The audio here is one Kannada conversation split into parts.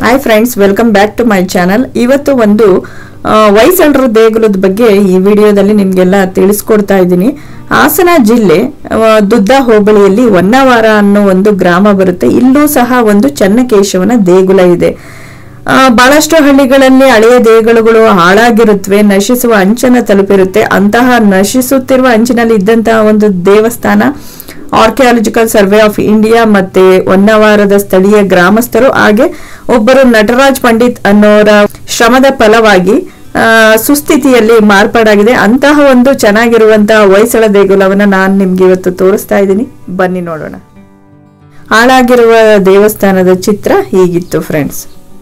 hi friends welcome back to my channel ಇವತ್ತು ಒಂದು ಆ, ಹೊಯ್ಸಳರ ದೇಗುಲದ ಬಗ್ಗೆ ಈ ವಿಡಿಯೋದಲ್ಲಿ ನಿಮಗೆಲ್ಲ ತಿಳಿಸ್ಕೊಡ್ತಾ ಇದ್ದೀನಿ ಹಾಸನ ಜಿಲ್ಲೆ ಆ, ದುದ್ದ ಹೋಬಳಿಯಲ್ಲಿ ಹೊನ್ನವಾರ ಅನ್ನೋ ಒಂದು ಗ್ರಾಮ ಬರುತ್ತೆ ಇಲ್ಲೂ ಸಹ ಒಂದು ಚನ್ನಕೇಶವನ ದೇಗುಲ ಇದೆ ಆ, ಬಹಳಷ್ಟು ಹಳ್ಳಿಗಳಲ್ಲಿ ಹಳೆಯ ದೇಗುಲಗಳು ಹಾಳಾಗಿರುತ್ತವೆ ನಶಿಸುವ ಅಂಚನ ತಲುಪಿರುತ್ತೆ ಅಂತಹ ನಶಿಸುತ್ತಿರುವ ಅಂಚಿನಲ್ಲಿ ಇದ್ದಂತಹ ಒಂದು ದೇವಸ್ಥಾನ ಆರ್ಕಿಯಾಲಜಿಕಲ್ ಸರ್ವೆ ಆಫ್ ಇಂಡಿಯಾ ಮತ್ತೆ ಹೊನ್ನವಾರದ ಸ್ಥಳೀಯ ಗ್ರಾಮಸ್ಥರು ಹಾಗೆ ಒಬ್ಬರು ನಟರಾಜ್ ಪಂಡಿತ್ ಅನ್ನೋರ ಶ್ರಮದ ಫಲವಾಗಿ ಆ, ಸುಸ್ಥಿತಿಯಲ್ಲಿ ಮಾರ್ಪಾಡಾಗಿದೆ ಅಂತಹ ಒಂದು ಚೆನ್ನಾಗಿರುವಂತಹ ಹೊಯ್ಸಳ ದೇಗುಲವನ್ನ ನಾನು ನಿಮ್ಗೆ ಇವತ್ತು ತೋರಿಸ್ತಾ ಇದ್ದೀನಿ ಬನ್ನಿ ನೋಡೋಣ ಹಾಳಾಗಿರುವ ದೇವಸ್ಥಾನದ ಚಿತ್ರ ಹೀಗಿತ್ತು ಫ್ರೆಂಡ್ಸ್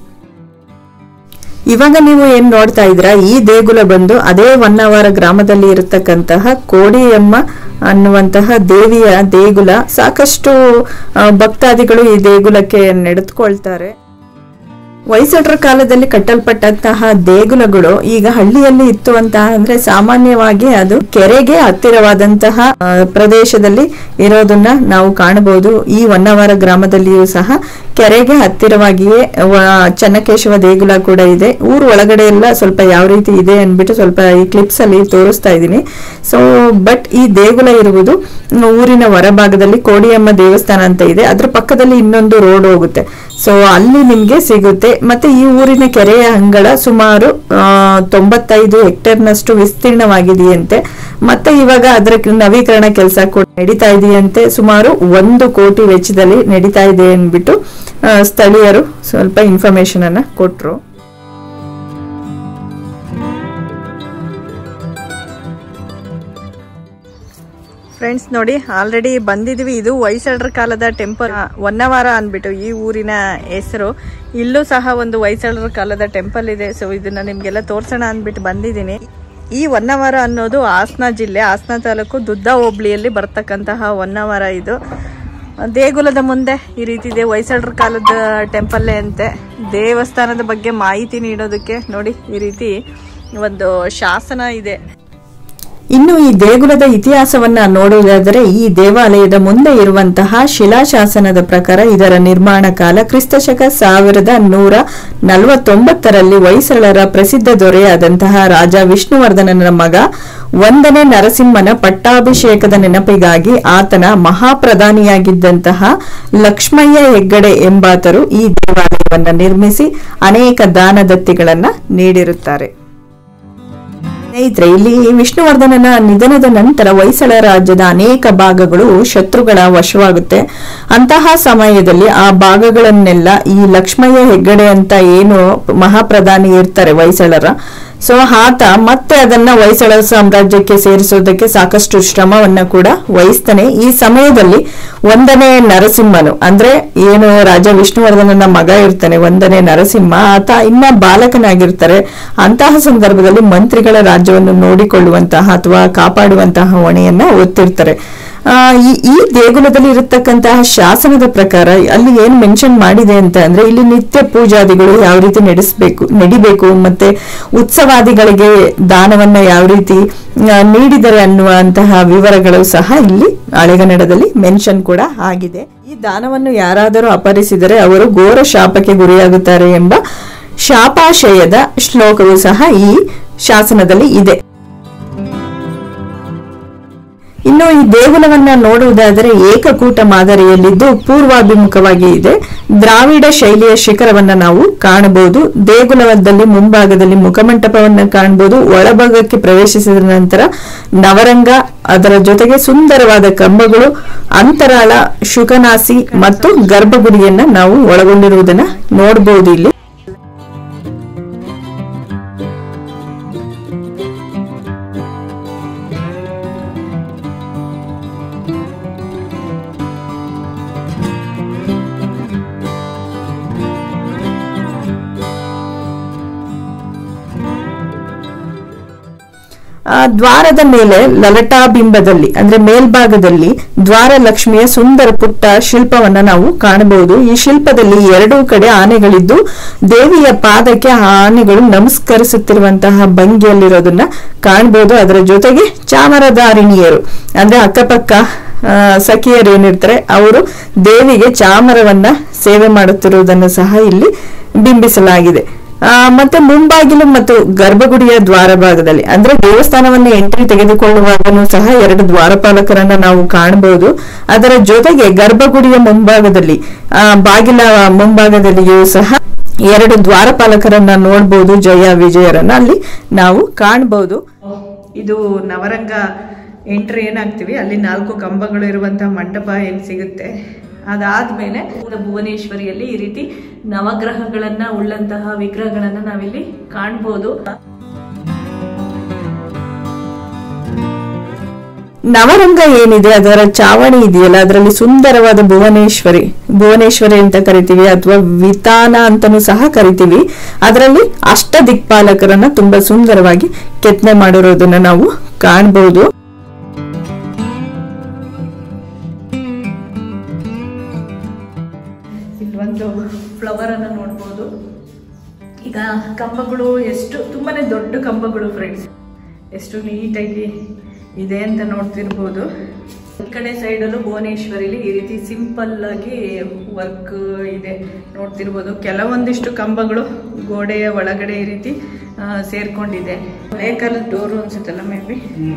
ಇವಾಗ ನೀವು ಏನ್ ನೋಡ್ತಾ ಇದ್ರ ಈ ದೇಗುಲ ಬಂದು ಅದೇ ಹೊನ್ನವಾರ ಗ್ರಾಮದಲ್ಲಿ ಇರತಕ್ಕಂತಹ ಕೋಡಿಯಮ್ಮ ಅನ್ನುವಂತಹ ದೇವಿಯ ದೇಗುಲ ಸಾಕಷ್ಟು ಆ, ಭಕ್ತಾದಿಗಳು ಈ ದೇಗುಲಕ್ಕೆ ನಡೆದುಕೊಳ್ತಾರೆ ಹೊಯ್ಸಳರ ಕಾಲದಲ್ಲಿ ಕಟ್ಟಲ್ಪಟ್ಟಂತಹ ದೇಗುಲಗಳು ಈಗ ಹಳ್ಳಿಯಲ್ಲಿ ಇತ್ತು ಅಂತ ಅಂದ್ರೆ ಸಾಮಾನ್ಯವಾಗಿ ಅದು ಕೆರೆಗೆ ಹತ್ತಿರವಾದಂತಹ ಆ, ಪ್ರದೇಶದಲ್ಲಿ ಇರೋದನ್ನ ನಾವು ಕಾಣಬಹುದು ಈ ಹೊನ್ನವಾರ ಗ್ರಾಮದಲ್ಲಿಯೂ ಸಹ ಕೆರೆಗೆ ಹತ್ತಿರವಾಗಿಯೇ ವ- ಚನ್ನಕೇಶವ ದೇಗುಲ ಕೂಡ ಇದೆ ಊರು ಒಳಗಡೆ ಎಲ್ಲ ಸ್ವಲ್ಪ ಯಾವ ರೀತಿ ಇದೆ ಅನ್ಬಿಟ್ಟು ಸ್ವಲ್ಪ ಈ ಕ್ಲಿಪ್ಸ್ ಅಲ್ಲಿ ತೋರಿಸ್ತಾ ಇದ್ದೀನಿ ಸೊ ಬಟ್ ಈ ದೇಗುಲ ಇರುವುದು ಮ್, ಊರಿನ ಹೊರಭಾಗದಲ್ಲಿ ಕೋಡಿಯಮ್ಮ ದೇವಸ್ಥಾನ ಅಂತ ಇದೆ ಅದ್ರ ಪಕ್ಕದಲ್ಲಿ ಇನ್ನೊಂದು ರೋಡ್ ಹೋಗುತ್ತೆ ಸೊ ಅಲ್ಲಿ ನಿಮ್ಗೆ ಸಿಗುತ್ತೆ ಮತ್ತೆ ಈ ಊರಿನ ಕೆರೆಯ ಅಂಗಳ ಸುಮಾರು ಆ, ತೊಂಬತ್ತೈದು ಹೆಕ್ಟೇರ್ನಷ್ಟು ವಿಸ್ತೀರ್ಣವಾಗಿದೆಯಂತೆ ಮತ್ತೆ ಇವಾಗ ಅದರ ನವೀಕರಣ ಕೆಲಸ ಕೂಡ ನಡೀತಾ ಇದೆಯಂತೆ ಸುಮಾರು ಒಂದು ಕೋಟಿ ವೆಚ್ಚದಲ್ಲಿ ನಡೀತಾ ಇದೆ ಅಂದ್ಬಿಟ್ಟು ಆ, ಸ್ಥಳೀಯರು ಸ್ವಲ್ಪ ಇನ್ಫಾರ್ಮೇಶನ್ ಅನ್ನ ಕೊಟ್ರು ಫ್ರೆಂಡ್ಸ್ ನೋಡಿ ಆಲ್ರೆಡಿ ಬಂದಿದ್ವಿ ಇದು ಹೊಯ್ಸಳರ ಕಾಲದ ಟೆಂಪಲ್ ಹೊನ್ನವಾರ ಅನ್ಬಿಟ್ಟು ಈ ಊರಿನ ಹೆಸರು ಇಲ್ಲೂ ಸಹ ಒಂದು ಹೊಯ್ಸಳರ ಕಾಲದ ಟೆಂಪಲ್ ಇದೆ ಸೊ ಇದನ್ನ ನಿಮ್ಗೆಲ್ಲ ತೋರ್ಸೋಣ ಅಂದ್ಬಿಟ್ಟು ಬಂದಿದ್ದೀನಿ ಈ ಹೊನ್ನವಾರ ಅನ್ನೋದು ಹಾಸನ ಜಿಲ್ಲೆ ಹಾಸನ ತಾಲೂಕು ದುದ್ದ ಹೋಬಳಿಯಲ್ಲಿ ಬರ್ತಕ್ಕಂತಹ ಹೊನ್ನವಾರ ಇದು ದೇಗುಲದ ಮುಂದೆ ಈ ರೀತಿ ಇದೆ ಹೊಯ್ಸಳರ ಕಾಲದ ಟೆಂಪಲ್ಲೇ ಅಂತೆ ದೇವಸ್ಥಾನದ ಬಗ್ಗೆ ಮಾಹಿತಿ ನೀಡೋದಕ್ಕೆ ನೋಡಿ ಈ ರೀತಿ ಒಂದು ಶಾಸನ ಇದೆ ಇನ್ನು ಈ ದೇಗುಲದ ಇತಿಹಾಸವನ್ನ ನೋಡುವುದಾದರೆ ಈ ದೇವಾಲಯದ ಮುಂದೆ ಇರುವಂತಹ ಶಿಲಾಶಾಸನದ ಪ್ರಕಾರ ಇದರ ನಿರ್ಮಾಣ ಕಾಲ ಕ್ರಿಸ್ತಶಕ ಸಾವಿರದ ನೂರ ನಲವತ್ತೊಂಬತ್ತರಲ್ಲಿ ಹೊಯ್ಸಳರ ಪ್ರಸಿದ್ಧ ದೊರೆಯಾದಂತಹ ರಾಜ ವಿಷ್ಣುವರ್ಧನನ ಮಗ ಒಂದನೇ ನರಸಿಂಹನ ಪಟ್ಟಾಭಿಷೇಕದ ನೆನಪಿಗಾಗಿ ಆತನ ಮಹಾಪ್ರಧಾನಿಯಾಗಿದ್ದಂತಹ ಲಕ್ಷ್ಮಯ್ಯ ಹೆಗ್ಗಡೆ ಎಂಬಾತರು ಈ ದೇವಾಲಯವನ್ನ ನಿರ್ಮಿಸಿ ಅನೇಕ ದಾನದತ್ತಿಗಳನ್ನ ನೀಡಿರುತ್ತಾರೆ ಸ್ನೇಹಿತರೆ ಇಲ್ಲಿ ವಿಷ್ಣುವರ್ಧನನ ನಿಧನದ ನಂತರ ಹೊಯ್ಸಳ ರಾಜ್ಯದ ಅನೇಕ ಭಾಗಗಳು ಶತ್ರುಗಳ ವಶವಾಗುತ್ತೆ ಅಂತಹ ಸಮಯದಲ್ಲಿ ಆ ಭಾಗಗಳನ್ನೆಲ್ಲ ಈ ಲಕ್ಷ್ಮಯ್ಯ ಹೆಗ್ಗಡೆ ಅಂತ ಏನು ಮಹಾಪ್ರಧಾನಿ ಇರ್ತಾರೆ ಹೊಯ್ಸಳರ ಸೊ ಆತ ಮತ್ತೆ ಅದನ್ನ ಹೊಯ್ಸಳ ಸಾಮ್ರಾಜ್ಯಕ್ಕೆ ಸೇರಿಸೋದಕ್ಕೆ ಸಾಕಷ್ಟು ಶ್ರಮವನ್ನ ಕೂಡ ವಹಿಸ್ತಾನೆ ಈ ಸಮಯದಲ್ಲಿ ಒಂದನೇ ನರಸಿಂಹನು ಅಂದ್ರೆ ಏನು ರಾಜ ವಿಷ್ಣುವರ್ಧನನ ಮಗ ಇರ್ತಾನೆ ಒಂದನೇ ನರಸಿಂಹ ಆತ ಇನ್ನ ಬಾಲಕನಾಗಿರ್ತಾರೆ ಅಂತಹ ಸಂದರ್ಭದಲ್ಲಿ ಮಂತ್ರಿಗಳ ರಾಜ್ಯವನ್ನು ನೋಡಿಕೊಳ್ಳುವಂತಹ ಅಥವಾ ಕಾಪಾಡುವಂತಹ ಹೊಣೆಯನ್ನ ಒತ್ತಿರ್ತಾರೆ ಆ, ಈ ಈ ದೇಗುಲದಲ್ಲಿ ಇರತಕ್ಕಂತಹ ಶಾಸನದ ಪ್ರಕಾರ ಅಲ್ಲಿ ಏನ್ ಮೆನ್ಷನ್ ಮಾಡಿದೆ ಅಂತ ಅಂದ್ರೆ ಇಲ್ಲಿ ನಿತ್ಯ ಪೂಜಾದಿಗಳು ಯಾವ ರೀತಿ ನಡೆಸಬೇಕು ನಡಿಬೇಕು ಮತ್ತೆ ಉತ್ಸವಾದಿಗಳಿಗೆ ದಾನವನ್ನ ಯಾವ ರೀತಿ ಆ, ನೀಡಿದರೆ ಅನ್ನುವಂತಹ ವಿವರಗಳು ಸಹ ಇಲ್ಲಿ ಹಳೆಗನ್ನಡದಲ್ಲಿ ಮೆನ್ಷನ್ ಕೂಡ ಆಗಿದೆ ಈ ದಾನವನ್ನು ಯಾರಾದರೂ ಅಪಹರಿಸಿದರೆ ಅವರು ಘೋರ ಶಾಪಕ್ಕೆ ಗುರಿಯಾಗುತ್ತಾರೆ ಎಂಬ ಶಾಪಾಶಯದ ಶ್ಲೋಕವು ಸಹ ಈ ಶಾಸನದಲ್ಲಿ ಇದೆ ಇನ್ನು ಈ ದೇಗುಲವನ್ನ ನೋಡುವುದಾದರೆ ಏಕಕೂಟ ಮಾದರಿಯಲ್ಲಿದ್ದು ಪೂರ್ವಾಭಿಮುಖವಾಗಿ ಇದೆ ದ್ರಾವಿಡ ಶೈಲಿಯ ಶಿಖರವನ್ನ ನಾವು ಕಾಣಬಹುದು ದೇಗುಲದಲ್ಲಿ ಮುಂಭಾಗದಲ್ಲಿ ಮುಖಮಂಟಪವನ್ನ ಕಾಣಬಹುದು ಒಳಭಾಗಕ್ಕೆ ಪ್ರವೇಶಿಸಿದ ನಂತರ ನವರಂಗ ಅದರ ಜೊತೆಗೆ ಸುಂದರವಾದ ಕಂಬಗಳು ಅಂತರಾಳ ಶುಕನಾಸಿ ಮತ್ತು ಗರ್ಭಗುಡಿಯನ್ನ ನಾವು ಒಳಗೊಂಡಿರುವುದನ್ನ ನೋಡಬಹುದು ಇಲ್ಲಿ ಆ ದ್ವಾರದ ಮೇಲೆ ಲಲಟಾಬಿಂಬದಲ್ಲಿ ಅಂದ್ರೆ ಮೇಲ್ಭಾಗದಲ್ಲಿ ದ್ವಾರ ಲಕ್ಷ್ಮಿಯ ಸುಂದರ ಪುಟ್ಟ ಶಿಲ್ಪವನ್ನ ನಾವು ಕಾಣಬಹುದು ಈ ಶಿಲ್ಪದಲ್ಲಿ ಎರಡೂ ಕಡೆ ಆನೆಗಳಿದ್ದು ದೇವಿಯ ಪಾದಕ್ಕೆ ಆ ಆನೆಗಳು ನಮಸ್ಕರಿಸುತ್ತಿರುವಂತಹ ಭಂಗಿಯಲ್ಲಿರೋದನ್ನ ಕಾಣಬಹುದು ಅದರ ಜೊತೆಗೆ ಚಾಮರಧಾರಿಣಿಯರು ಅಂದ್ರೆ ಅಕ್ಕಪಕ್ಕ ಆ, ಸಖಿಯರು ಏನಿರ್ತಾರೆ ಅವರು ದೇವಿಗೆ ಚಾಮರವನ್ನ ಸೇವೆ ಮಾಡುತ್ತಿರುವುದನ್ನು ಸಹ ಇಲ್ಲಿ ಬಿಂಬಿಸಲಾಗಿದೆ ಆ, ಮತ್ತೆ ಮುಂಬಾಗಿಲು ಮತ್ತು ಗರ್ಭಗುಡಿಯ ದ್ವಾರ ಭಾಗದಲ್ಲಿ ಅಂದ್ರೆ ದೇವಸ್ಥಾನವನ್ನು ಎಂಟ್ರಿ ತೆಗೆದುಕೊಳ್ಳುವಾಗನೂ ಸಹ ಎರಡು ದ್ವಾರಪಾಲಕರನ್ನ ನಾವು ಕಾಣಬಹುದು ಅದರ ಜೊತೆಗೆ ಗರ್ಭಗುಡಿಯ ಮುಂಭಾಗದಲ್ಲಿ ಆ, ಬಾಗಿಲ ಮುಂಭಾಗದಲ್ಲಿಯೂ ಸಹ ಎರಡು ದ್ವಾರಪಾಲಕರನ್ನ ನೋಡ್ಬೋದು ಜಯ ವಿಜಯರನ್ನ ಅಲ್ಲಿ ನಾವು ಕಾಣಬಹುದು ಇದು ನವರಂಗ ಎಂಟ್ರಿ ಏನಾಗ್ತೀವಿ ಅಲ್ಲಿ ನಾಲ್ಕು ಕಂಬಗಳು ಇರುವಂತಹ ಮಂಟಪ ಏನ್ ಸಿಗುತ್ತೆ ಅದಾದ್ಮೇಲೆ ಭುವನೇಶ್ವರಿಯಲ್ಲಿ ಈ ರೀತಿ ನವಗ್ರಹಗಳನ್ನ ಉಳ್ಳಂತಹ ವಿಗ್ರಹಗಳನ್ನ ನಾವಿಲ್ಲಿ ಕಾಣ್ಬೋದು ನವರಂಗ ಏನಿದೆ ಅದರ ಚಾವಣಿ ಇದೆಯಲ್ಲ ಅದರಲ್ಲಿ ಸುಂದರವಾದ ಭುವನೇಶ್ವರಿ ಭುವನೇಶ್ವರಿ ಅಂತ ಕರಿತೀವಿ ಅಥವಾ ವಿತಾನ ಅಂತಾನೂ ಸಹ ಕರಿತೀವಿ ಅದರಲ್ಲಿ ಅಷ್ಟ ದಿಕ್ಪಾಲಕರನ್ನ ತುಂಬಾ ಸುಂದರವಾಗಿ ಕೆತ್ತನೆ ಮಾಡಿರೋದನ್ನ ನಾವು ಕಾಣಬಹುದು ಇಲ್ಲೊಂದು ಫ್ಲವರ್ ಅನ್ನ ನೋಡ್ಬೋದು ಈಗ ಕಂಬಗಳು ಎಷ್ಟು ತುಂಬಾನೇ ದೊಡ್ಡ ಕಂಬಗಳು ಫ್ರೆಂಡ್ಸ್ ಎಷ್ಟು ನೀಟಾಗಿ ಇದೆ ಅಂತ ನೋಡ್ತಿರ್ಬೋದು ಈ ಕಡೆ ಸೈಡಲ್ಲೂ ಭುವನೇಶ್ವರಿಲಿ ಈ ರೀತಿ ಸಿಂಪಲ್ ಆಗಿ ವರ್ಕ್ ಇದೆ ನೋಡ್ತಿರ್ಬೋದು ಕೆಲವೊಂದಿಷ್ಟು ಕಂಬಗಳು ಗೋಡೆಯ ಒಳಗಡೆ ಈ ರೀತಿ ಆ, ಸೇರ್ಕೊಂಡಿದೆ ಹಳೆ ಕಾಲದ ಡೋರು ಅನ್ಸುತ್ತಲ್ಲ ಮೇ ಬಿ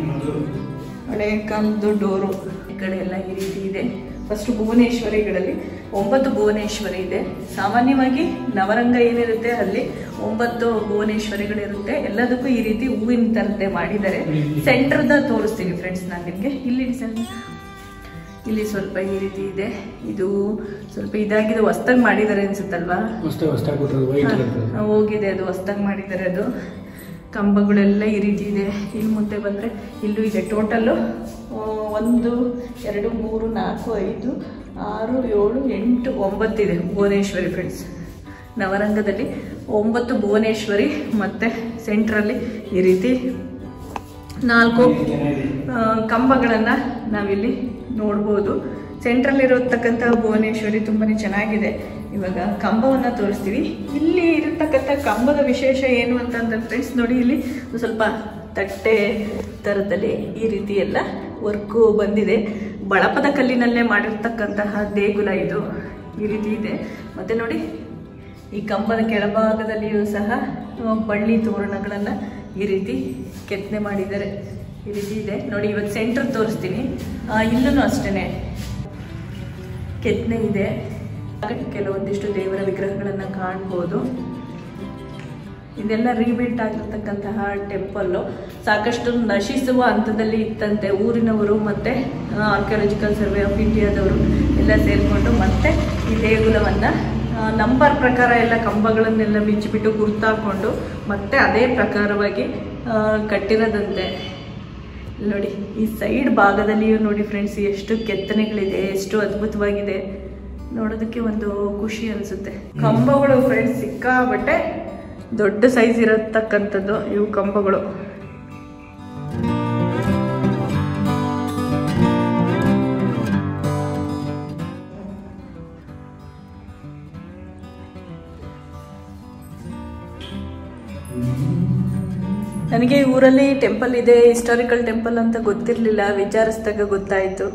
ಹಳೆ ಕಾಲದ ಡೋರು ಈ ಕಡೆ ಎಲ್ಲ ಈ ರೀತಿ ಇದೆ ಫಸ್ಟ್ ಭುವನೇಶ್ವರಿಗಳಲ್ಲಿ ಒಂಬತ್ತು ಭುವನೇಶ್ವರಿ ಇದೆ ಸಾಮಾನ್ಯವಾಗಿ ನವರಂಗ ಏನಿರುತ್ತೆ ಅಲ್ಲಿ ಒಂಬತ್ತು ಭುವನೇಶ್ವರಿಗಳಿರುತ್ತೆ ಎಲ್ಲದಕ್ಕೂ ಈ ರೀತಿ ಹೂವಿನ ತರದ್ದೇ ಮಾಡಿದ್ದಾರೆ ಸೆಂಟರ್ದ ತೋರಿಸ್ತೀನಿ ಫ್ರೆಂಡ್ಸ್ ನಾನು ನಿಮಗೆ ಇಲ್ಲಿ ಸೆಂ- ಇಲ್ಲಿ ಸ್ವಲ್ಪ ಈ ರೀತಿ ಇದೆ ಇದು ಸ್ವಲ್ಪ ಇದಾಗಿದೆ ಹೊಸ್ದಾಗಿ ಮಾಡಿದ್ದಾರೆ ಅನ್ಸುತ್ತಲ್ವಾ ಹೊಸ್ದಾಗಿ ಹೊಸ್ದಾಗಿ ಕೊಟ್ಟಿರೋದು ವೈಟ್ ಕಲರ್ ಹಾ, ಹೋಗಿದೆ ಅದು ಹೊಸ್ದಾಗಿ ಮಾಡಿದ್ದಾರೆ ಅದು ಕಂಬಗಳೆಲ್ಲ ಈ ರೀತಿ ಇದೆ ಇಲ್ಲಿ ಮುಂದೆ ಬಂದರೆ ಇಲ್ಲೂ ಇದೆ ಟೋಟಲ್ಲು ಒಂದು ಎರಡು ಮೂರು ನಾಲ್ಕು ಐದು ಆರು ಏಳು ಎಂಟು ಒಂಬತ್ತಿದೆ ಭುವನೇಶ್ವರಿ ಫ್ರೆಂಡ್ಸ್ ನವರಂಗದಲ್ಲಿ ಒಂಬತ್ತು ಭುವನೇಶ್ವರಿ ಮತ್ತು ಸೆಂಟ್ರಲ್ಲಿ ಈ ರೀತಿ ನಾಲ್ಕು ಆ, ಕಂಬಗಳನ್ನ ನಾವಿಲ್ಲಿ ನೋಡ್ಬೋದು ಸೆಂಟ್ರಲ್ಲಿ ಇರತಕ್ಕಂಥ ಭುವನೇಶ್ವರಿ ತುಂಬಾನೇ ಚೆನ್ನಾಗಿದೆ ಇವಾಗ ಕಂಬವನ್ನ ತೋರಿಸ್ತೀವಿ ಇಲ್ಲಿ ಇರತಕ್ಕಂಥ ಕಂಬದ ವಿಶೇಷ ಏನು ಅಂತಂದ್ರೆ ಫ್ರೆಂಡ್ಸ್ ನೋಡಿ ಇಲ್ಲಿ ಒಂದ್ ಸ್ವಲ್ಪ ತಟ್ಟೆ ಥರದಲ್ಲಿ ಈ ರೀತಿ ಎಲ್ಲ ವರ್ಕು ಬಂದಿದೆ ಬಳಪದ ಕಲ್ಲಿನಲ್ಲೇ ಮಾಡಿರ್ತಕ್ಕಂತಹ ದೇಗುಲ ಇದು ಈ ರೀತಿ ಇದೆ ಮತ್ತೆ ನೋಡಿ ಈ ಕಂಬದ ಕೆಳಭಾಗದಲ್ಲಿಯೂ ಸಹ ಆ, ಬಳ್ಳಿ ತೋರಣಗಳನ್ನ ಈ ರೀತಿ ಕೆತ್ತನೆ ಮಾಡಿದ್ದಾರೆ ಈ ರೀತಿ ಇದೆ ನೋಡಿ ಇವತ್ತು ಸೆಂಟರ್ ತೋರಿಸ್ತೀನಿ ಆ, ಇಲ್ಲೂ ಅಷ್ಟೇನೆ ಕೆತ್ತನೆ ಇದೆ ಹಾಗೆ ಕೆಲವೊಂದಿಷ್ಟು ದೇವರ ವಿಗ್ರಹಗಳನ್ನ ಕಾಣ್ಬೋದು ಇದೆಲ್ಲ ರೀಬಿಲ್ಟ್ ಆಗಿರ್ತಕ್ಕಂತಹ ಟೆಂಪಲ್ಲು ಸಾಕಷ್ಟು ನಶಿಸುವ ಹಂತದಲ್ಲಿ ಇತ್ತಂತೆ ಊರಿನವರು ಮತ್ತೆ ಆರ್ಕಿಯಾಲಜಿಕಲ್ ಸರ್ವೆ ಆಫ್ ಇಂಡಿಯಾದವರು ಎಲ್ಲ ಸೇರಿಕೊಂಡು ಮತ್ತೆ ಈ ದೇಗುಲವನ್ನು ನಂಬರ್ ಪ್ರಕಾರ ಎಲ್ಲ ಕಂಬಗಳನ್ನೆಲ್ಲ ಬಿಚ್ಚಿಬಿಟ್ಟು ಗುರ್ತಾಕೊಂಡು ಮತ್ತೆ ಅದೇ ಪ್ರಕಾರವಾಗಿ ಆ, ಕಟ್ಟಿರೋದಂತೆ ಇಲ್ಲಿ ನೋಡಿ ಈ ಸೈಡ್ ಭಾಗದಲ್ಲಿಯೂ ನೋಡಿ ಫ್ರೆಂಡ್ಸ್ ಎಷ್ಟು ಕೆತ್ತನೆಗಳಿದೆ ಎಷ್ಟು ಅದ್ಭುತವಾಗಿದೆ ನೋಡೋದಕ್ಕೆ ಒಂದು ಖುಷಿ ಅನಿಸುತ್ತೆ ಕಂಬಗಳು ಫ್ರೆಂಡ್ಸ್ ಸಿಕ್ಕಾಬಟ್ಟೆ ದೊಡ್ಡ ಸೈಜ್ ಇರತಕ್ಕಂಥದ್ದು ಇವು ಕಂಬಗಳು ನನಗೆ ಈ ಊರಲ್ಲಿ ಟೆಂಪಲ್ ಇದೆ ಹಿಸ್ಟಾರಿಕಲ್ ಟೆಂಪಲ್ ಅಂತ ಗೊತ್ತಿರಲಿಲ್ಲ ವಿಚಾರಿಸಿದಾಗ ಗೊತ್ತಾಯಿತು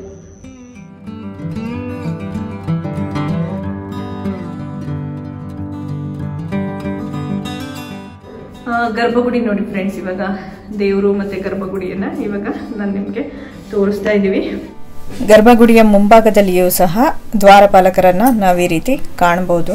ಆ, ಗರ್ಭಗುಡಿ ನೋಡಿ ಫ್ರೆಂಡ್ಸ್ ಇವಾಗ ದೇವರು ಮತ್ತೆ ಗರ್ಭಗುಡಿಯನ್ನ ಇವಾಗ ನಾನು ನಿಮಗೆ ತೋರಿಸ್ತಾ ಇದ್ದೀವಿ ಗರ್ಭಗುಡಿಯ ಮುಂಭಾಗದಲ್ಲಿಯೂ ಸಹ ದ್ವಾರಪಾಲಕರನ್ನ ನಾವು ಈ ರೀತಿ ಕಾಣಬಹುದು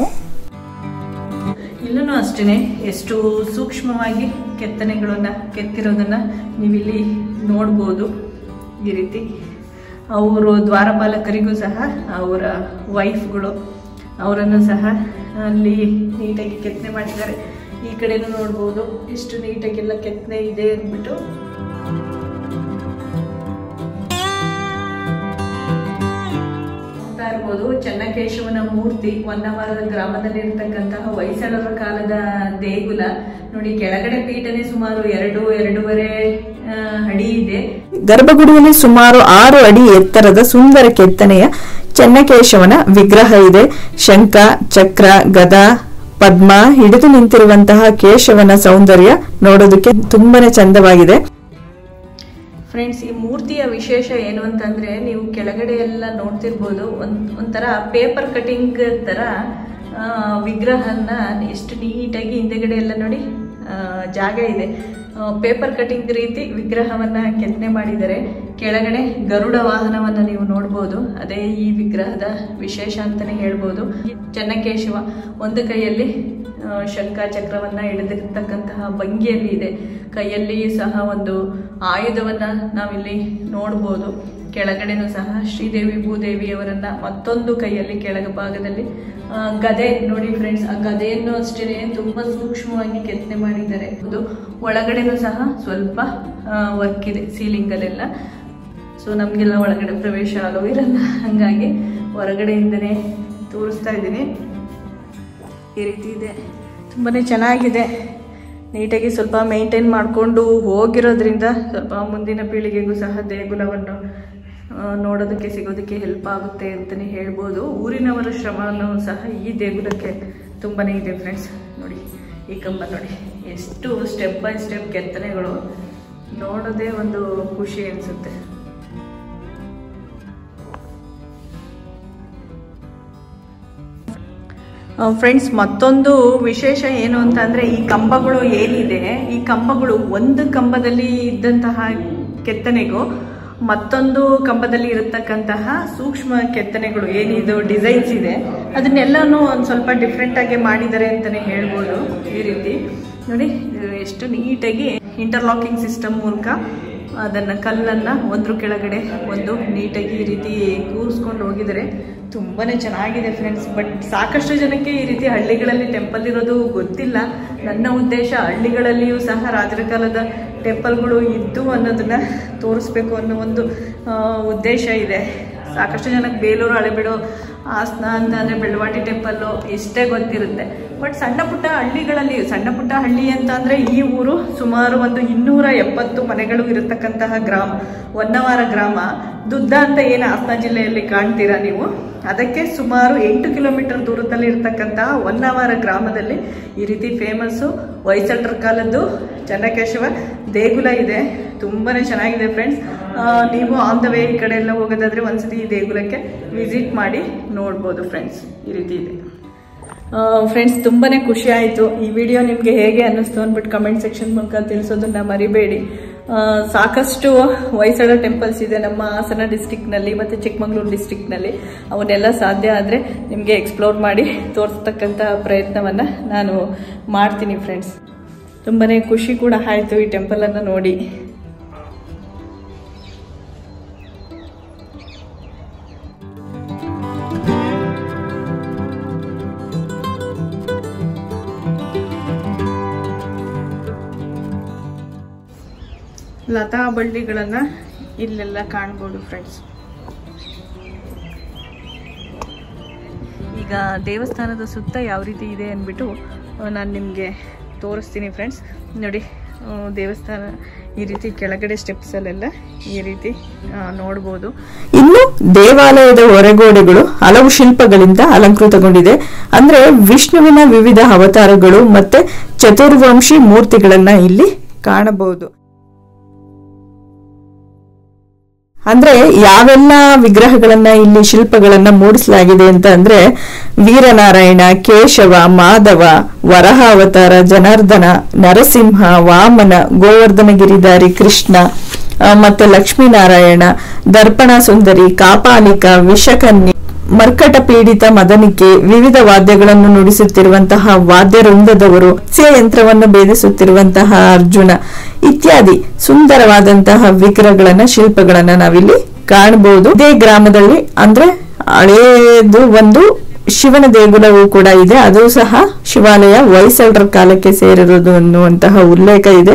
ಇಲ್ಲೂ ಅಷ್ಟೇ ಎಷ್ಟು ಸೂಕ್ಷ್ಮವಾಗಿ ಕೆತ್ತನೆಗಳನ್ನ ಕೆತ್ತಿರೋದನ್ನ ನೀವಿಲ್ಲಿ ನೋಡ್ಬೋದು ಈ ರೀತಿ ಅವರು ದ್ವಾರಪಾಲಕರಿಗೂ ಸಹ ಅವರ ವೈಫ್ಗಳು ಅವರನ್ನು ಸಹ ಅಲ್ಲಿ ನೀಟಾಗಿ ಕೆತ್ತನೆ ಮಾಡಿದ್ದಾರೆ ಈ ಕಡೆನೂ ನೋಡ್ಬೋದು ಎಷ್ಟು ನೀಟಾಗೆಲ್ಲ ಕೆತ್ತನೆ ಇದೆ ಅಂದ್ಬಿಟ್ಟು ನೋಡ್ತಾ ಇರ್ಬೋದು ಚೆನ್ನಕೇಶವನ ಮೂರ್ತಿ ಹೊನ್ನವಾರದ ಗ್ರಾಮದಲ್ಲಿ ಇರ್ತಕ್ಕಂತಹ ಹೊಯ್ಸಳರ ಕಾಲದ ದೇಗುಲ ನೋಡಿ ಕೆಳಗಡೆ ಪೀಠನೆ ಸುಮಾರು ಎರಡು ಎರಡೂವರೆ ಆ, ಅಡಿ ಇದೆ ಗರ್ಭಗುಡಿಯಲ್ಲಿ ಸುಮಾರು ಆರು ಅಡಿ ಎತ್ತರದ ಸುಂದರ ಕೆತ್ತನೆಯ ಚೆನ್ನಕೇಶವನ ವಿಗ್ರಹ ಇದೆ ಶಂಖ ಚಕ್ರ ಗದಾ ಪದ್ಮ ಹಿಡಿದು ನಿಂತಿರುವಂತಹ ಕೇಶವನ ಸೌಂದರ್ಯ ನೋಡೋದಕ್ಕೆ ತುಂಬಾನೇ ಚಂದವಾಗಿದೆ ಫ್ರೆಂಡ್ಸ್ ಈ ಮೂರ್ತಿಯ ವಿಶೇಷ ಏನು ಅಂತಂದ್ರೆ ನೀವು ಕೆಳಗಡೆ ಎಲ್ಲ ನೋಡ್ತಿರ್ಬೋದು ಒಂದ್ ಒಂಥರ ಪೇಪರ್ ಕಟಿಂಗ್ ತರ ಆ, ವಿಗ್ರಹನ ಎಷ್ಟು ನೀಟಾಗಿ ಹಿಂದೆಗಡೆ ಎಲ್ಲ ನೋಡಿ ಆ, ಜಾಗ ಇದೆ ಪೇಪರ್ ಕಟಿಂಗ್ ರೀತಿ ವಿಗ್ರಹವನ್ನ ಕೆತ್ತನೆ ಮಾಡಿದ್ದಾರೆ ಕೆಳಗಡೆ ಗರುಡ ವಾಹನವನ್ನ ನೀವು ನೋಡ್ಬೋದು ಅದೇ ಈ ವಿಗ್ರಹದ ವಿಶೇಷ ಅಂತಾನೆ ಹೇಳ್ಬೋದು ಚೆನ್ನಕೇಶವ ಒಂದು ಕೈಯಲ್ಲಿ ಆ, ಶಂಖ ಚಕ್ರವನ್ನ ಹಿಡಿದಿರ್ತಕ್ಕಂತಹ ಭಂಗಿಯಲ್ಲಿ ಇದೆ ಕೈಯಲ್ಲಿ ಸಹ ಒಂದು ಆಯುಧವನ್ನ ನಾವಿಲ್ಲಿ ನೋಡ್ಬೋದು ಕೆಳಗಡೆನೂ ಸಹ ಶ್ರೀದೇವಿ ಭೂದೇವಿಯವರನ್ನ ಮತ್ತೊಂದು ಕೈಯಲ್ಲಿ ಕೆಳಗ ಭಾಗದಲ್ಲಿ ಆ, ಗದೆ ನೋಡಿ ಫ್ರೆಂಡ್ಸ್ ಆ ಗದೆಯನ್ನು ಅಷ್ಟೇ ತುಂಬಾ ಸೂಕ್ಷ್ಮವಾಗಿ ಕೆತ್ತನೆ ಮಾಡಿದ್ದಾರೆ ಅದು ಒಳಗಡೆನೂ ಸಹ ಸ್ವಲ್ಪ ವರ್ಕ್ ಇದೆ ಸೀಲಿಂಗ್ ಅಲ್ಲೆಲ್ಲ ಸೊ ನಮಗೆಲ್ಲ ಒಳಗಡೆ ಪ್ರವೇಶ ಆಗೋ ಇರಲ್ಲ ಹಂಗಾಗಿ ಹೊರಗಡೆಯಿಂದನೇ ತೋರಿಸ್ತಾ ಇದ್ದೀನಿ ಈ ರೀತಿ ಇದೆ ತುಂಬಾ ಚೆನ್ನಾಗಿದೆ ನೀಟಾಗಿ ಸ್ವಲ್ಪ ಮೇಂಟೈನ್ ಮಾಡಿಕೊಂಡು ಹೋಗಿರೋದ್ರಿಂದ ಸ್ವಲ್ಪ ಮುಂದಿನ ಪೀಳಿಗೆಗೂ ಸಹ ದೇಗುಲವನ್ನು ಆ, ನೋಡೋದಕ್ಕೆ ಸಿಗೋದಕ್ಕೆ ಹೆಲ್ಪ್ ಆಗುತ್ತೆ ಅಂತಲೇ ಹೇಳ್ಬೋದು ಊರಿನವರ ಶ್ರಮನೂ ಸಹ ಈ ದೇಗುಲಕ್ಕೆ ತುಂಬಾ ಇದೆ ಫ್ರೆಂಡ್ಸ್ ನೋಡಿ ಈ ಕಂಬ ನೋಡಿ ಎಷ್ಟು ಸ್ಟೆಪ್ ಬೈ ಸ್ಟೆಪ್ ಕೆತ್ತನೆಗಳು ನೋಡೋದೇ ಒಂದು ಖುಷಿ ಅನಿಸುತ್ತೆ ಫ್ರೆಂಡ್ಸ್ ಮತ್ತೊಂದು ವಿಶೇಷ ಏನು ಅಂತ ಅಂದ್ರೆ ಈ ಕಂಬಗಳು ಏನಿದೆ ಈ ಕಂಬಗಳು ಒಂದು ಕಂಬದಲ್ಲಿ ಇದ್ದಂತಹ ಕೆತ್ತನೆಗೂ ಮತ್ತೊಂದು ಕಂಬದಲ್ಲಿ ಇರತಕ್ಕಂತಹ ಸೂಕ್ಷ್ಮ ಕೆತ್ತನೆಗಳು ಏನಿದು ಡಿಸೈನ್ಸ್ ಇದೆ ಅದನ್ನೆಲ್ಲನೂ ಒಂದು ಸ್ವಲ್ಪ ಡಿಫ್ರೆಂಟ್ ಆಗಿ ಮಾಡಿದ್ದಾರೆ ಅಂತಾನೆ ಹೇಳ್ಬೋದು ಈ ರೀತಿ ನೋಡಿ ಇದು ಎಷ್ಟು ನೀಟಾಗಿ ಇಂಟರ್ಲಾಕಿಂಗ್ ಸಿಸ್ಟಮ್ ಮೂಲಕ ಅದನ್ನ ಕಲ್ಲನ್ನ ಒಂದ್ರ ಕೆಳಗಡೆ ಒಂದು ನೀಟಾಗಿ ಈ ರೀತಿ ಕೂರಿಸ್ಕೊಂಡು ಹೋಗಿದ್ದಾರೆ ತುಂಬಾನೇ ಚೆನ್ನಾಗಿದೆ ಫ್ರೆಂಡ್ಸ್ ಬಟ್ ಸಾಕಷ್ಟು ಜನಕ್ಕೆ ಈ ರೀತಿ ಹಳ್ಳಿಗಳಲ್ಲಿ ಟೆಂಪಲ್ ಇರೋದು ಗೊತ್ತಿಲ್ಲ ನನ್ನ ಉದ್ದೇಶ ಹಳ್ಳಿಗಳಲ್ಲಿಯೂ ಸಹ ರಾಜರ ಕಾಲದ ಟೆಂಪಲ್ಗಳು ಇದ್ದು ಅನ್ನೋದನ್ನ ತೋರಿಸ್ಬೇಕು ಅನ್ನೋ ಒಂದು ಆ, ಉದ್ದೇಶ ಇದೆ ಸಾಕಷ್ಟು ಜನಕ್ಕೆ ಬೇಲೂರು ಹಳೆಬೀಡು ಹಾಸನ ಅಂತ ಅಂದರೆ ಬೆಳವಾಟಿ ಟೆಂಪಲ್ಲು ಇಷ್ಟೇ ಗೊತ್ತಿರುತ್ತೆ ಬಟ್ ಸಣ್ಣ ಪುಟ್ಟ ಹಳ್ಳಿಗಳಲ್ಲಿ ಸಣ್ಣ ಪುಟ್ಟ ಹಳ್ಳಿ ಅಂತ ಅಂದರೆ ಈ ಊರು ಸುಮಾರು ಒಂದು ಇನ್ನೂರ ಎಪ್ಪತ್ತು ಮನೆಗಳು ಇರತಕ್ಕಂತಹ ಗ್ರಾಮ ಹೊನ್ನವಾರ ಗ್ರಾಮ ದುದ್ದ ಅಂತ ಏನು ಹಾಸನ ಜಿಲ್ಲೆಯಲ್ಲಿ ಕಾಣ್ತೀರಾ ನೀವು ಅದಕ್ಕೆ ಸುಮಾರು ಎಂಟು ಕಿಲೋಮೀಟರ್ ದೂರದಲ್ಲಿ ಇರತಕ್ಕಂತಹ ಹೊನ್ನವಾರ ಗ್ರಾಮದಲ್ಲಿ ಈ ರೀತಿ ಫೇಮಸ್ಸು ಹೊಯ್ಸಳರ ಕಾಲದ್ದು ಚನ್ನಕೇಶವ ದೇಗುಲ ಇದೆ ತುಂಬಾನೇ ಚೆನ್ನಾಗಿದೆ ಫ್ರೆಂಡ್ಸ್ ನೀವು ಆನ್ ದ ವೇ ಈ ಕಡೆ ಎಲ್ಲ ಹೋಗೋದಾದ್ರೆ ಒಂದ್ಸತಿ ಈ ದೇಗುಲಕ್ಕೆ ವಿಸಿಟ್ ಮಾಡಿ ನೋಡ್ಬೋದು ಫ್ರೆಂಡ್ಸ್ ಈ ರೀತಿ ಇದೆ ಫ್ರೆಂಡ್ಸ್ ತುಂಬಾನೇ ಖುಷಿ ಆಯಿತು ಈ ವಿಡಿಯೋ ನಿಮಗೆ ಹೇಗೆ ಅನ್ನಿಸ್ತು ಅಂದ್ಬಿಟ್ಟು ಕಮೆಂಟ್ ಸೆಕ್ಷನ್ ಮೂಲಕ ತಿಳಿಸೋದನ್ನ ಮರಿಬೇಡಿ ಆ, ಸಾಕಷ್ಟು ಹೊಯ್ಸಳ ಟೆಂಪಲ್ಸ್ ಇದೆ ನಮ್ಮ ಹಾಸನ ಡಿಸ್ಟಿಕ್ನಲ್ಲಿ ಮತ್ತು ಚಿಕ್ಕಮಗಳೂರು ಡಿಸ್ಟಿಕ್ನಲ್ಲಿ ಅವನ್ನೆಲ್ಲ ಸಾಧ್ಯ ಆದರೆ ನಿಮಗೆ ಎಕ್ಸ್ಪ್ಲೋರ್ ಮಾಡಿ ತೋರಿಸ್ತಕ್ಕಂಥ ಪ್ರಯತ್ನವನ್ನು ನಾನು ಮಾಡ್ತೀನಿ ಫ್ರೆಂಡ್ಸ್ ತುಂಬಾನೇ ಖುಷಿ ಕೂಡ ಆಯಿತು ಈ ಟೆಂಪಲನ್ನು ನೋಡಿ ಲತಾ ಬಳ್ಳಿಗಳನ್ನು ಇಲ್ಲೆಲ್ಲ ಕಾಣ್ಬೋದು ಫ್ರೆಂಡ್ಸ್ ಈಗ ದೇವಸ್ಥಾನದ ಸುತ್ತ ಯಾವ ರೀತಿ ಇದೆ ಅಂದ್ಬಿಟ್ಟು ನಾನು ನಿಮಗೆ ತೋರಿಸ್ತೀನಿ ಫ್ರೆಂಡ್ಸ್ ನೋಡಿ ಆ, ದೇವಸ್ಥಾನ ಈ ರೀತಿ ಕೆಳಗಡೆ ಸ್ಟೆಪ್ಸಲ್ಲೆಲ್ಲ ಈ ರೀತಿ ಆ, ನೋಡ್ಬೋದು ಇನ್ನು ದೇವಾಲಯದ ಹೊರಗೋಡೆಗಳು ಹಲವು ಶಿಲ್ಪಗಳಿಂದ ಅಲಂಕೃತಗೊಂಡಿದೆ ಅಂದ್ರೆ ವಿಷ್ಣುವಿನ ವಿವಿಧ ಅವತಾರಗಳು ಮತ್ತೆ ಚತುರ್ವಂಶಿ ಮೂರ್ತಿಗಳನ್ನ ಇಲ್ಲಿ ಕಾಣಬಹುದು ಅಂದ್ರೆ ಯಾವೆಲ್ಲ ವಿಗ್ರಹಗಳನ್ನ ಇಲ್ಲಿ ಶಿಲ್ಪಗಳನ್ನ ಮೂಡಿಸಲಾಗಿದೆ ಅಂತ ಅಂದ್ರೆ ವೀರನಾರಾಯಣ ಕೇಶವ ಮಾಧವ ವರಹ ಅವತಾರ ಜನಾರ್ದನ ನರಸಿಂಹ ವಾಮನ ಗೋವರ್ಧನ ಗಿರಿಧಾರಿ ಕೃಷ್ಣ ಆ, ಮತ್ತೆ ಲಕ್ಷ್ಮೀನಾರಾಯಣ ದರ್ಪಣ ಸುಂದರಿ ಕಾಪಾಲಿಕ ವಿಷಕನ್ಯೆ ಮರ್ಕಟ ಪೀಡಿತ ಮದನಿಕೆ ವಿವಿಧ ವಾದ್ಯಗಳನ್ನು ನುಡಿಸುತ್ತಿರುವಂತಹ ವಾದ್ಯ ವೃಂದದವರು ಹಾಸ್ಯ ಯಂತ್ರವನ್ನು ಭೇದಿಸುತ್ತಿರುವಂತಹ ಅರ್ಜುನ ಇತ್ಯಾದಿ ಸುಂದರವಾದಂತಹ ವಿಗ್ರಹಗಳನ್ನ ಶಿಲ್ಪಗಳನ್ನ ನಾವಿಲ್ಲಿ ಕಾಣಬಹುದು ಇದೇ ಗ್ರಾಮದಲ್ಲಿ ಅಂದ್ರೆ ಹಳೇದು ಒಂದು ಶಿವನ ದೇಗುಲವೂ ಕೂಡ ಇದೆ ಅದು ಸಹ ಶಿವಾಲಯ ಹೊಯ್ಸಳರ ಕಾಲಕ್ಕೆ ಸೇರಿರುವುದು ಅನ್ನುವಂತಹ ಉಲ್ಲೇಖ ಇದೆ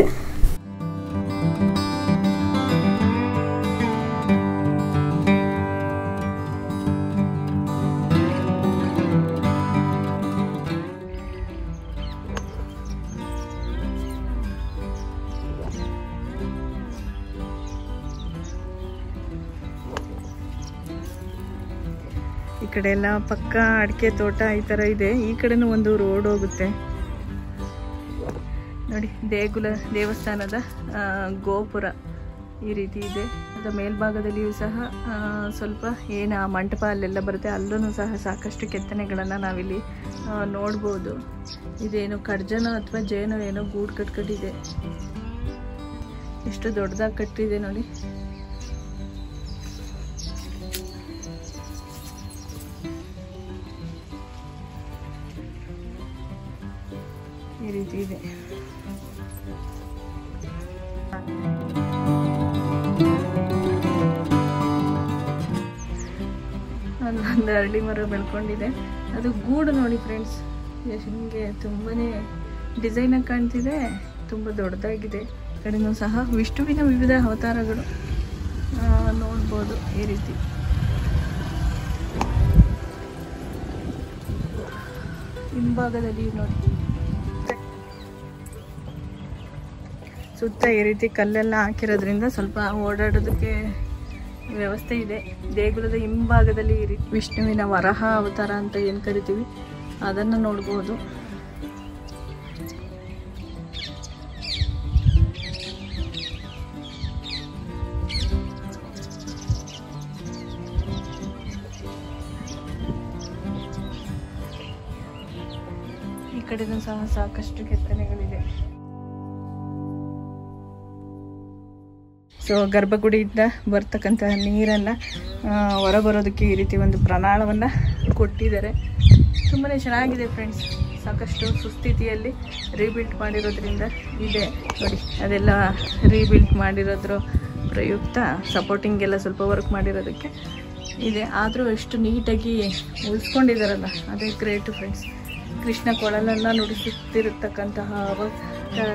ಈ ಕಡೆ ಎಲ್ಲ ಪಕ್ಕ ಅಡಿಕೆ ತೋಟ ಈ ಥರ ಇದೆ ಈ ಕಡೆನೂ ಒಂದು ರೋಡ್ ಹೋಗುತ್ತೆ ನೋಡಿ ದೇಗುಲ ದೇವಸ್ಥಾನದ ಆ, ಗೋಪುರ ಈ ರೀತಿ ಇದೆ ಅದರ ಮೇಲ್ಭಾಗದಲ್ಲಿಯೂ ಸಹ ಆ, ಸ್ವಲ್ಪ ಏನು ಆ ಮಂಟಪ ಅಲ್ಲೆಲ್ಲ ಬರುತ್ತೆ ಅಲ್ಲೂ ಸಹ ಸಾಕಷ್ಟು ಕೆತ್ತನೆಗಳನ್ನು ನಾವಿಲ್ಲಿ ಆ, ನೋಡ್ಬೋದು ಇದೇನು ಕಡ್ಜನೋ ಅಥವಾ ಜೇನೋ ಏನೋ ಗೂಡು ಕಟ್ಕಟ್ಟಿದೆ ಎಷ್ಟು ದೊಡ್ಡದಾಗಿ ಕಟ್ಟಿದೆ ನೋಡಿ ಈ ರೀತಿ ಇದೆ ಅಲ್ಲೊಂದು ಅರಳಿ ಮರ ಬೆಳ್ಕೊಂಡಿದೆ ಅದು ಗೂಡು ನೋಡಿ ಫ್ರೆಂಡ್ಸ್ ಹಿಂಗೆ ತುಂಬಾನೇ ಡಿಸೈನಾಗಿ ಕಾಣ್ತಿದೆ ತುಂಬ ದೊಡ್ಡದಾಗಿದೆ ಈ ಕಡೆನೂ ಸಹ ವಿಷ್ಣುವಿನ ವಿವಿಧ ಅವತಾರಗಳು ಆ, ನೋಡ್ಬೋದು ಈ ರೀತಿ ಹಿಂಭಾಗದಲ್ಲಿ ನೋಡಿ ಸುತ್ತ ಈ ರೀತಿ ಕಲ್ಲೆಲ್ಲ ಹಾಕಿರೋದ್ರಿಂದ ಸ್ವಲ್ಪ ಓಡಾಡೋದಕ್ಕೆ ವ್ಯವಸ್ಥೆ ಇದೆ ದೇಗುಲದ ಹಿಂಭಾಗದಲ್ಲಿ ಈ ರೀತಿ ವಿಷ್ಣುವಿನ ವರಹ ಅವತಾರ ಅಂತ ಏನು ಕರಿತೀವಿ ಅದನ್ನು ನೋಡ್ಬೋದು ಈ ಕಡೆನೂ ಸಹ ಸಾಕಷ್ಟು ಕೆತ್ತನೆಗಳಿದೆ ಸೊ ಗರ್ಭಗುಡಿಯಿಂದ ಬರ್ತಕ್ಕಂತಹ ನೀರನ್ನು ಹೊರಬರೋದಕ್ಕೆ ಈ ರೀತಿ ಒಂದು ಪ್ರಣಾಳವನ್ನು ಕೊಟ್ಟಿದ್ದಾರೆ ತುಂಬಾ ಚೆನ್ನಾಗಿದೆ ಫ್ರೆಂಡ್ಸ್ ಸಾಕಷ್ಟು ಸುಸ್ಥಿತಿಯಲ್ಲಿ ರೀಬಿಲ್ಟ್ ಮಾಡಿರೋದ್ರಿಂದ ಇದೆ ನೋಡಿ ಅದೆಲ್ಲ ರೀಬಿಲ್ಟ್ ಮಾಡಿರೋದ್ರ ಪ್ರಯುಕ್ತ ಸಪೋರ್ಟಿಂಗ್ ಎಲ್ಲ ಸ್ವಲ್ಪ ವರ್ಕ್ ಮಾಡಿರೋದಕ್ಕೆ ಇದೆ ಆದರೂ ಎಷ್ಟು ನೀಟಾಗಿ ಉಳಿಸ್ಕೊಂಡಿದ್ದಾರಲ್ಲ ಅದೇ ಗ್ರೇಟ್ ಫ್ರೆಂಡ್ಸ್ ಕೃಷ್ಣ ಕೊಳಲನ್ನು ನುಡಿಸುತ್ತಿರತಕ್ಕಂತಹ ಅವತಾರ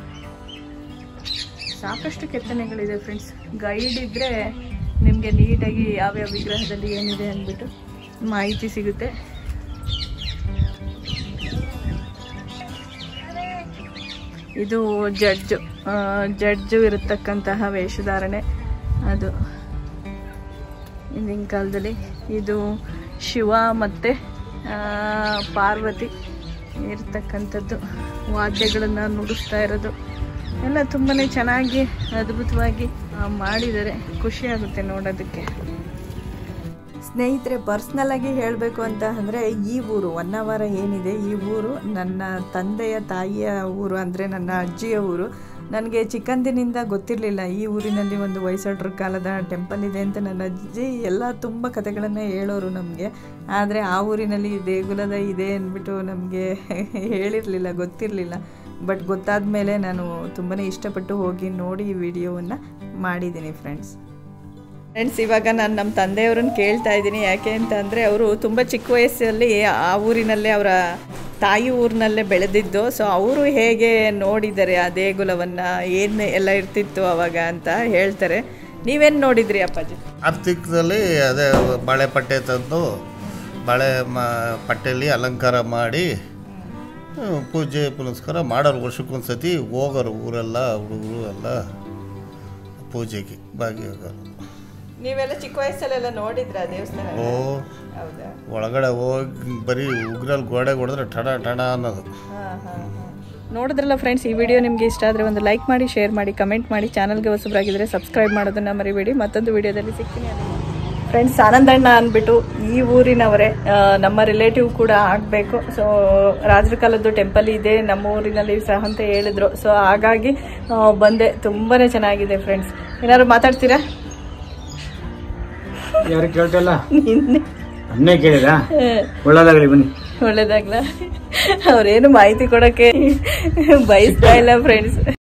ಸಾಕಷ್ಟು ಕೆತ್ತನೆಗಳಿದೆ ಫ್ರೆಂಡ್ಸ್ ಗೈಡ್ ಇದ್ದರೆ ನಿಮಗೆ ನೀಟಾಗಿ ಯಾವ್ಯಾವ ವಿಗ್ರಹದಲ್ಲಿ ಏನಿದೆ ಅಂದ್ಬಿಟ್ಟು ಮಾಹಿತಿ ಸಿಗುತ್ತೆ ಇದು ಜಡ್ಜು ಜಡ್ಜು ಇರತಕ್ಕಂತಹ ವೇಷಧಾರಣೆ ಅದು ಹಿಂದಿನ ಕಾಲದಲ್ಲಿ ಇದು ಶಿವ ಮತ್ತು ಪಾರ್ವತಿ ಇರ್ತಕ್ಕಂಥದ್ದು ವಾದ್ಯಗಳನ್ನು ನುಡಿಸ್ತಾ ಇರೋದು ಎಲ್ಲ ತುಂಬಾ ಚೆನ್ನಾಗಿ ಅದ್ಭುತವಾಗಿ ಆ, ಮಾಡಿದ್ದಾರೆ ಖುಷಿ ಆಗುತ್ತೆ ನೋಡೋದಕ್ಕೆ ಸ್ನೇಹಿತರೆ ಪರ್ಸ್ನಲ್ ಆಗಿ ಹೇಳಬೇಕು ಅಂತ ಅಂದರೆ ಈ ಊರು ಹೊನ್ನಾವರ ಏನಿದೆ ಈ ಊರು ನನ್ನ ತಂದೆಯ ತಾಯಿಯ ಊರು ಅಂದರೆ ನನ್ನ ಅಜ್ಜಿಯ ಊರು ನನಗೆ ಚಿಕ್ಕಂದಿನಿಂದ ಗೊತ್ತಿರಲಿಲ್ಲ ಈ ಊರಿನಲ್ಲಿ ಒಂದು ಹೊಯ್ಸಳರ ಕಾಲದ ಟೆಂಪಲ್ ಇದೆ ಅಂತ ನನ್ನ ಅಜ್ಜಿ ಎಲ್ಲ ತುಂಬ ಕಥೆಗಳನ್ನು ಹೇಳೋರು ನಮಗೆ ಆದರೆ ಆ ಊರಿನಲ್ಲಿ ಈ ದೇಗುಲದ ಇದೆ ಅಂದ್ಬಿಟ್ಟು ನಮಗೆ ಹೇಳಿರಲಿಲ್ಲ ಗೊತ್ತಿರಲಿಲ್ಲ ಬಟ್ ಗೊತ್ತಾದ ಮೇಲೆ ನಾನು ತುಂಬಾ ಇಷ್ಟಪಟ್ಟು ಹೋಗಿ ನೋಡಿ ಈ ವಿಡಿಯೋವನ್ನು ಮಾಡಿದ್ದೀನಿ ಫ್ರೆಂಡ್ಸ್ ಫ್ರೆಂಡ್ಸ್ ಇವಾಗ ನಾನು ನಮ್ಮ ತಂದೆಯವ್ರನ್ನ ಕೇಳ್ತಾ ಇದ್ದೀನಿ ಯಾಕೆ ಅಂತ ಅಂದರೆ ಅವರು ತುಂಬ ಚಿಕ್ಕ ವಯಸ್ಸಲ್ಲಿ ಆ ಊರಿನಲ್ಲೇ ಅವರ ತಾಯಿ ಊರಿನಲ್ಲೇ ಬೆಳೆದಿದ್ದು ಸೊ ಅವರು ಹೇಗೆ ನೋಡಿದ್ದಾರೆ ಆ ದೇಗುಲವನ್ನು ಏನು ಎಲ್ಲ ಇರ್ತಿತ್ತು ಅವಾಗ ಅಂತ ಹೇಳ್ತಾರೆ ನೀವೇನು ನೋಡಿದ್ರಿ ಅಪ್ಪಾಜಿ ಆರ್ಥಿಕದಲ್ಲಿ ಅದೇ ಬಾಳೆ ಪಟ್ಟೆ ತಂದು ಬಾಳೆ ಮ ಪಟ್ಟೆಯಲ್ಲಿ ಅಲಂಕಾರ ಮಾಡಿ ಹ್ಮ್, ಪೂಜೆ ಪುನಸ್ಕಾರ ಮಾಡೋರು ವರ್ಷಕ್ಕೊಂದು ಸತಿ ಹೋಗೋರು ಊರೆಲ್ಲ ಹುಡುಗರು ಎಲ್ಲ ಪೂಜೆಗೆ ಭಾಗಿಯಾಗೋರು ನೀವೆಲ್ಲ ಚಿಕ್ಕ ವಯಸ್ಸಲ್ಲೆಲ್ಲ ನೋಡಿದ್ರ ದೇವಸ್ಥಾನ ಓ ಹೌದಾ ಒಳಗಡೆ ಹೋಗಿ ಬರೀ ಉಗ್ರಲ್ಲಿ ಗೋಡೆ ಹೊಡೆದ್ರೆ ಟಣ ಟಣ ಅನ್ನೋದು ನೋಡಿದ್ರಲ್ಲ ಫ್ರೆಂಡ್ಸ್ ಈ ವಿಡಿಯೋ ನಿಮಗೆ ಇಷ್ಟ ಆದರೆ ಒಂದು ಲೈಕ್ ಮಾಡಿ ಶೇರ್ ಮಾಡಿ ಕಮೆಂಟ್ ಮಾಡಿ ಚಾನಲ್ಗೆ ಹೊಸಬರಾಗಿದ್ದರೆ ಸಬ್ಸ್ಕ್ರೈಬ್ ಮಾಡೋದನ್ನ ಮರಿಬೇಡಿ ಮತ್ತೊಂದು ವಿಡಿಯೋದಲ್ಲಿ ಸಿಗ್ತೀನಿ ಫ್ರೆಂಡ್ಸ್ ಆನಂದಣ್ಣ ಅಂದ್ಬಿಟ್ಟು ಈ ಊರಿನವರೇ ಆ, ನಮ್ಮ ರಿಲೇಟಿವ್ ಕೂಡ ಆಗಬೇಕು ಸೊ ರಾಜರ ಕಾಲದ್ದು ಟೆಂಪಲ್ ಇದೆ ನಮ್ಮ ಊರಿನಲ್ಲಿ ಸಹ ಅಂತ ಹೇಳಿದ್ರು ಸೊ ಹಾಗಾಗಿ ಆ, ಬಂದೆ ತುಂಬಾ ಚೆನ್ನಾಗಿದೆ ಫ್ರೆಂಡ್ಸ್ ಏನಾದ್ರು ಮಾತಾಡ್ತೀರಾ ಯಾರು ಕೇಳ್ತಲ್ಲ ನಿನ್ನೆ ಅನ್ನೇ ಕೇಳಿದ ಒಳ್ಳೇದಾಗಲಿ ಬನ್ನಿ ಒಳ್ಳೇದಾಗ್ಲ ಅವ್ರೇನು ಮಾಹಿತಿ ಕೊಡೋಕ್ಕೆ ಬಯಸ್ತಾ ಇಲ್ಲ ಫ್ರೆಂಡ್ಸ್